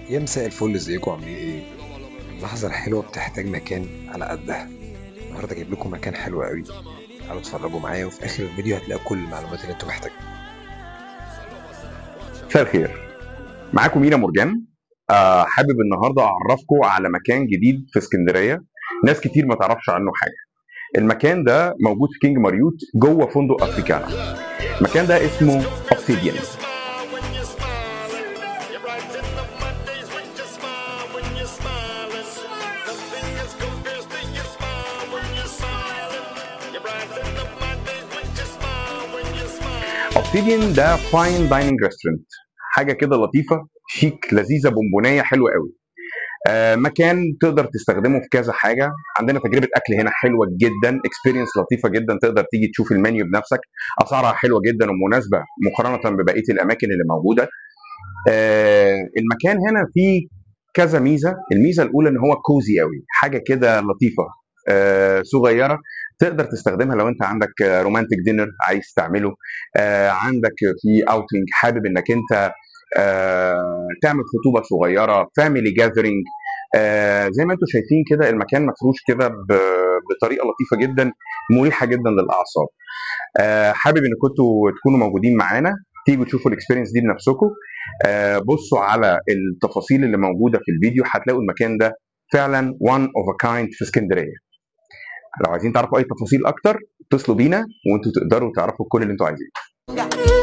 يا مساء الفل ازيكم عاملين ايه اللحظة الحلوة بتحتاج مكان على قدها النهاردة جايب لكم مكان حلو قوي تعالوا اتفرجوا معايا وفي اخر الفيديو هتلاقوا كل المعلومات اللي انتوا محتاجينها مساء الخير معاكم مينا مرجان آه حابب النهارده اعرفكم على مكان جديد في اسكندريه ناس كتير ما تعرفش عنه حاجه المكان ده موجود في كينج ماريوت جوه فندق افريكانا المكان ده اسمه اوبسيديان اوبسيديان ده فاين دايننج ريستورانت حاجه كده لطيفه شيك لذيذه بونبونيه حلوه قوي آه مكان تقدر تستخدمه في كذا حاجه عندنا تجربه اكل هنا حلوه جدا اكسبيرينس لطيفه جدا تقدر تيجي تشوف المنيو بنفسك اسعارها حلوه جدا ومناسبه مقارنه ببقيه الاماكن اللي موجوده آه المكان هنا فيه كذا ميزه الميزه الاولى ان هو كوزي قوي حاجه كده لطيفه آه صغيره تقدر تستخدمها لو انت عندك رومانتك دينر عايز تعمله آه عندك في اوتنج حابب انك انت آه تعمل خطوبه صغيره فاميلي جاذرينج آه زي ما انتم شايفين كده المكان مفروش كده بطريقه لطيفه جدا مريحه جدا للاعصاب آه حابب ان كنتوا تكونوا موجودين معانا تيجوا تشوفوا الاكسبيرينس دي بنفسكم آه بصوا على التفاصيل اللي موجوده في الفيديو هتلاقوا المكان ده فعلا one of a kind في اسكندريه لو عايزين تعرفوا اي تفاصيل اكتر اتصلوا بينا وانتوا تقدروا تعرفوا كل اللي انتوا عايزينه